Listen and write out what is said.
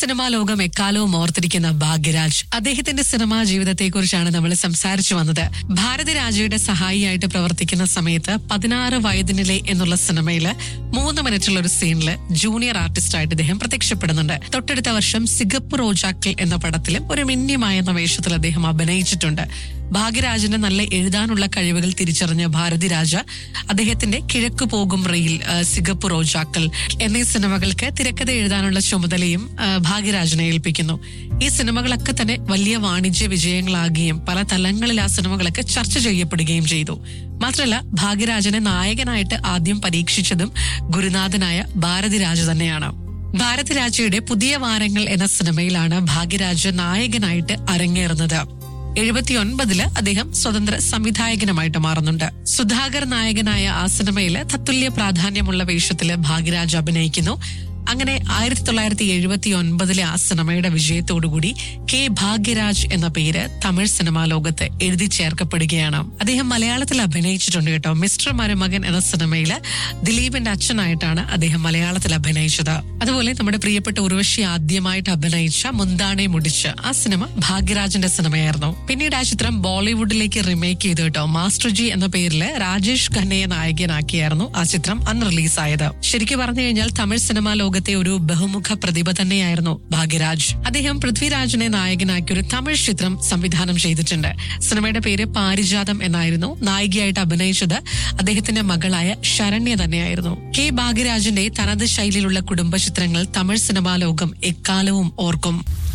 cinema ലോകം എക്കാലവും ഓർത്തിരിക്കുന്ന ഭാഗ്യരാജ് അദ്ദേഹത്തിന്റെ സിനിമാ ജീവിതത്തെക്കുറിച്ചാണ് നമ്മൾ സംസാരിച്ചു വന്നത് ഭാരതരാജയുടെ സഹായിയായിട്ട് പ്രവർത്തിക്കുന്ന സമയത്ത് പതിനാറ് വയതിനിലെ എന്നുള്ള സിനിമയില് മൂന്ന് മിനിറ്റുള്ള ഒരു സീനില് ജൂനിയർ ആർട്ടിസ്റ്റ് ആയിട്ട് ഇദ്ദേഹം പ്രത്യക്ഷപ്പെടുന്നുണ്ട് തൊട്ടടുത്ത വർഷം സിഗപ്പ് റോജാക്കൾ എന്ന പടത്തിലും ഒരു മിന്യമായ എന്ന വേഷത്തിൽ അദ്ദേഹം അഭിനയിച്ചിട്ടുണ്ട് ഭാഗ്യരാജന്റെ നല്ല എഴുതാനുള്ള കഴിവുകൾ തിരിച്ചറിഞ്ഞ ഭാരതിരാജ അദ്ദേഹത്തിന്റെ കിഴക്ക് പോകും റെയിൽ ആ, സിഗപ്പ് റോജാക്കൾ എന്നീ സിനിമകൾക്ക് തിരക്കഥ എഴുതാനുള്ള ചുമതലയും ആ, ഭാഗ്യരാജനെ ഏൽപ്പിക്കുന്നു ഈ സിനിമകളൊക്കെ തന്നെ വലിയ വാണിജ്യ വിജയങ്ങളാകുകയും പല തലങ്ങളിൽ ആ സിനിമകളൊക്കെ ചർച്ച ചെയ്യപ്പെടുകയും ചെയ്തു മാത്രമല്ല ഭാഗ്യരാജനെ നായകനായിട്ട് ആദ്യം പരീക്ഷിച്ചതും ഗുരുനാഥനായ ഭാരതിരാജ തന്നെയാണ് ഭാരതിരാജയുടെ പുതിയ വാരങ്ങൾ എന്ന സിനിമയിലാണ് ഭാഗ്യരാജ നായകനായിട്ട് അരങ്ങേറുന്നത് എഴുപത്തിയൊൻപതില് അദ്ദേഹം സ്വതന്ത്ര സംവിധായകനുമായിട്ട് മാറുന്നുണ്ട് സുധാകർ നായകനായ ആ സിനിമയില് തത്തുല്യ പ്രാധാന്യമുള്ള വേഷത്തില് ഭാഗ്യരാജ് അഭിനയിക്കുന്നു അങ്ങനെ ആയിരത്തി തൊള്ളായിരത്തി എഴുപത്തി ഒൻപതിലെ ആ സിനിമയുടെ വിജയത്തോടുകൂടി കെ ഭാഗ്യരാജ് എന്ന പേര് തമിഴ് സിനിമാ ലോകത്ത് എഴുതി ചേർക്കപ്പെടുകയാണ് അദ്ദേഹം മലയാളത്തിൽ അഭിനയിച്ചിട്ടുണ്ട് കേട്ടോ മിസ്റ്റർ മരുമകൻ എന്ന സിനിമയില് ദിലീപിന്റെ അച്ഛനായിട്ടാണ് അദ്ദേഹം മലയാളത്തിൽ അഭിനയിച്ചത് അതുപോലെ നമ്മുടെ പ്രിയപ്പെട്ട ഉർവശി ആദ്യമായിട്ട് അഭിനയിച്ച മുന്താണെ മുടിച്ച് ആ സിനിമ ഭാഗ്യരാജിന്റെ സിനിമയായിരുന്നു പിന്നീട് ആ ചിത്രം ബോളിവുഡിലേക്ക് റിമേക്ക് ചെയ്തു കേട്ടോ മാസ്റ്റർ ജി എന്ന പേരില് രാജേഷ് ഖന്നയെ നായകനാക്കിയായിരുന്നു ആ ചിത്രം അന്ന് റിലീസായത് ശരിക്കും പറഞ്ഞു കഴിഞ്ഞാൽ തമിഴ് സിനിമാ ലോകത്തെ ഒരു ബഹുമുഖ പ്രതിഭ തന്നെയായിരുന്നു ഭാഗ്യരാജ് അദ്ദേഹം പൃഥ്വിരാജിനെ നായകനാക്കി ഒരു തമിഴ് ചിത്രം സംവിധാനം ചെയ്തിട്ടുണ്ട് സിനിമയുടെ പേര് പാരിജാതം എന്നായിരുന്നു നായികയായിട്ട് അഭിനയിച്ചത് അദ്ദേഹത്തിന്റെ മകളായ ശരണ്യ തന്നെയായിരുന്നു കെ ഭാഗ്യരാജിന്റെ തനത് ശൈലിയിലുള്ള കുടുംബ ചിത്രങ്ങൾ തമിഴ് സിനിമാ ലോകം എക്കാലവും ഓർക്കും